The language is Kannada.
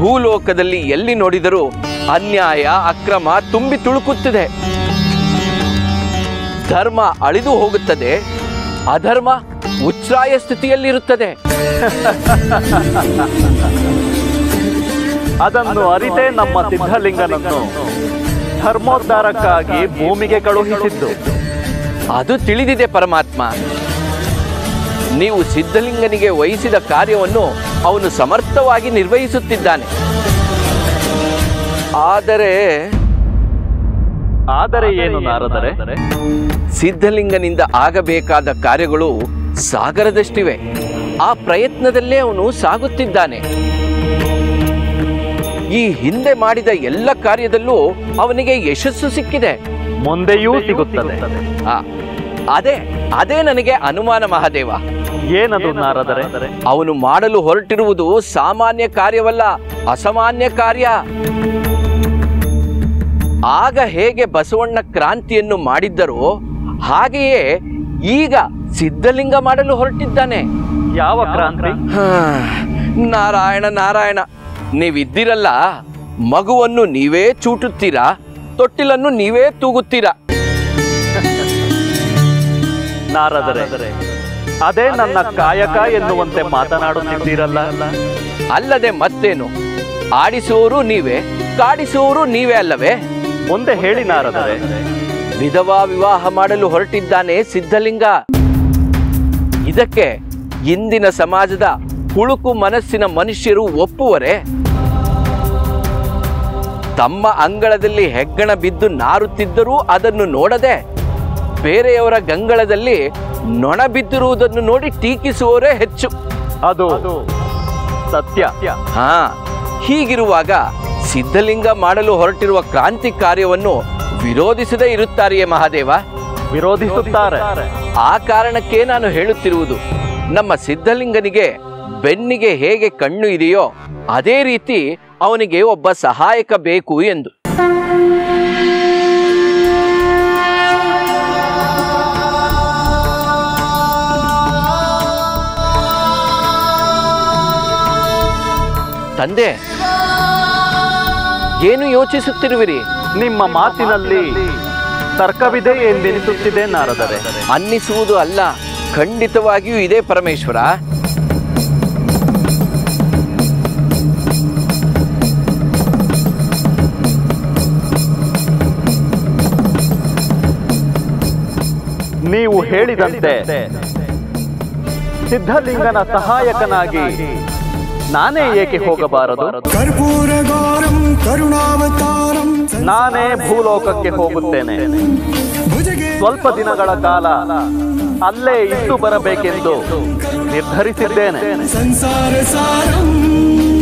ಭೂಲೋಕದಲ್ಲಿ ಎಲ್ಲಿ ನೋಡಿದರೂ ಅನ್ಯಾಯ ಅಕ್ರಮ ತುಂಬಿ ತುಳುಕುತ್ತಿದೆ ಧರ್ಮ ಅಳಿದು ಹೋಗುತ್ತದೆ ಅಧರ್ಮ ಉಚ್ಛ್ರಾಯ ಸ್ಥಿತಿಯಲ್ಲಿರುತ್ತದೆ ಅದನ್ನು ಅರಿತೇ ನಮ್ಮ ಸಿದ್ಧಲಿಂಗನನ್ನು ಧರ್ಮೋದ್ಧಾರಕ್ಕಾಗಿ ಭೂಮಿಗೆ ಕಳುಹಿಸಿದ್ದು ಅದು ತಿಳಿದಿದೆ ಪರಮಾತ್ಮ ನೀವು ಸಿದ್ಧಲಿಂಗನಿಗೆ ವಹಿಸಿದ ಕಾರ್ಯವನ್ನು ಅವನು ಸಮರ್ಥವಾಗಿ ನಿರ್ವಹಿಸುತ್ತಿದ್ದಾನೆ ಆದರೆ ಆದರೆ ಏನು ನಾರದರೆ ಸಿದ್ಧಲಿಂಗನಿಂದ ಆಗಬೇಕಾದ ಕಾರ್ಯಗಳು ಸಾಗರದಷ್ಟಿವೆ ಆ ಪ್ರಯತ್ನದಲ್ಲೇ ಅವನು ಸಾಗುತ್ತಿದ್ದಾನೆ ಈ ಹಿಂದೆ ಮಾಡಿದ ಎಲ್ಲ ಕಾರ್ಯದಲ್ಲೂ ಅವನಿಗೆ ಯಶಸ್ಸು ಸಿಕ್ಕಿದೆ ಮುಂದೆಯೂ ಸಿಗುತ್ತದೆ ಆ, ಅದೇ ಅದೇ ನನಗೆ ಅನುಮಾನ ಮಹಾದೇವ ಏನದು ನಾರದರೆ ಅವನು ಮಾಡಲು ಹೊರಟಿರುವುದು ಸಾಮಾನ್ಯ ಕಾರ್ಯವಲ್ಲ ಅಸಾಮಾನ್ಯ ಕಾರ್ಯ ಆಗ ಹೇಗೆ ಬಸವಣ್ಣ ಕ್ರಾಂತಿಯನ್ನು ಮಾಡಿದ್ದರೋ ಹಾಗೆಯೇ ಈಗ ಸಿದ್ಧಲಿಂಗ ಮಾಡಲು ಹೊರಟಿದ್ದಾನೆ ಯಾವ ಕ್ರಾಂತಿ ಹಾ, ನಾರಾಯಣ ನಾರಾಯಣ ನೀವಿದ್ದಿರಲ್ಲ ಮಗುವನ್ನು ನೀವೇ ಚೂಟುತ್ತೀರಾ ತೊಟ್ಟಿಲನ್ನು ನೀವೇ ತೂಗುತ್ತೀರಾ ನಾರದರೆ ಅದೇ ನನ್ನ ಕಾಯಕ ಎನ್ನುವಂತೆ ಮಾತನಾಡುತ್ತಿದ್ದೀರಲ್ಲ ಅಲ್ಲದೆ ಮತ್ತೇನು ಆಡಿಸುವವರು ನೀವೇ ಕಾಡಿಸುವವರು ನೀವೇ ಅಲ್ಲವೇ ಮುಂದೆ ಹೇಳಿ ನಾರದರೆ ವಿಧವಾ ವಿವಾಹ ಮಾಡಲು ಹೊರಟಿದ್ದಾನೆ ಸಿದ್ಧಲಿಂಗ ಇದಕ್ಕೆ ಇಂದಿನ ಸಮಾಜದ ಹುಳುಕು ಮನಸ್ಸಿನ ಮನುಷ್ಯರು ಒಪ್ಪುವರೆ ತಮ್ಮ ಅಂಗಳದಲ್ಲಿ ಹೆಗ್ಗಣ ಬಿದ್ದು ನಾರುತ್ತಿದ್ದರೂ ಅದನ್ನು ನೋಡದೆ ಬೇರೆಯವರ ಗಂಗಳದಲ್ಲಿ ನೊಣ ಬಿದ್ದಿರುವುದನ್ನು ನೋಡಿ ಟೀಕಿಸುವವರೇ ಹೆಚ್ಚು ಅದು ಸತ್ಯ ಹಾ ಹೀಗಿರುವಾಗ ಸಿದ್ಧಲಿಂಗ ಮಾಡಲು ಹೊರಟಿರುವ ಕ್ರಾಂತಿ ಕಾರ್ಯವನ್ನು ವಿರೋಧಿಸದೇ ಇರುತ್ತಾರೆಯೇ ಮಹಾದೇವ ವಿರೋಧಿಸುತ್ತಾರೆ ಆ ಕಾರಣಕ್ಕೆ ನಾನು ಹೇಳುತ್ತಿರುವುದು ನಮ್ಮ ಸಿದ್ಧಲಿಂಗನಿಗೆ ಬೆನ್ನಿಗೆ ಹೇಗೆ ಕಣ್ಣು ಇದೆಯೋ ಅದೇ ರೀತಿ ಅವನಿಗೆ ಒಬ್ಬ ಸಹಾಯಕ ಬೇಕು ಎಂದು ತಂದೆ ಏನು ಯೋಚಿಸುತ್ತಿರುವಿರಿ ನಿಮ್ಮ ಮಾತಿನಲ್ಲಿ ತರ್ಕವಿದೆ ಎಂದೆನಿಸುತ್ತಿದೆ ನಾರದರೆ ಅನ್ನಿಸುವುದು ಅಲ್ಲ ಖಂಡಿತವಾಗಿಯೂ ಇದೆ ಪರಮೇಶ್ವರ ನೀವು ಹೇಳಿದಂತೆ ಸಿದ್ಧಲಿಂಗನ ಸಹಾಯಕನಾಗಿ ನಾನೇ ಏಕೆ ಹೋಗಬಾರದು कर्पूरगौरं करुणावतारं ನಾನೇ ಭೂಲೋಕಕ್ಕೆ ಹೋಗುತ್ತೇನೆ भुजगे ಸ್ವಲ್ಪ ದಿನಗಳ ಕಾಲ ಅಲ್ಲೇ ಇದ್ದು ಬರಬೇಕೆಂದು ನಿರ್ಧರಿಸಿದ್ದೇನೆ संसारसारम्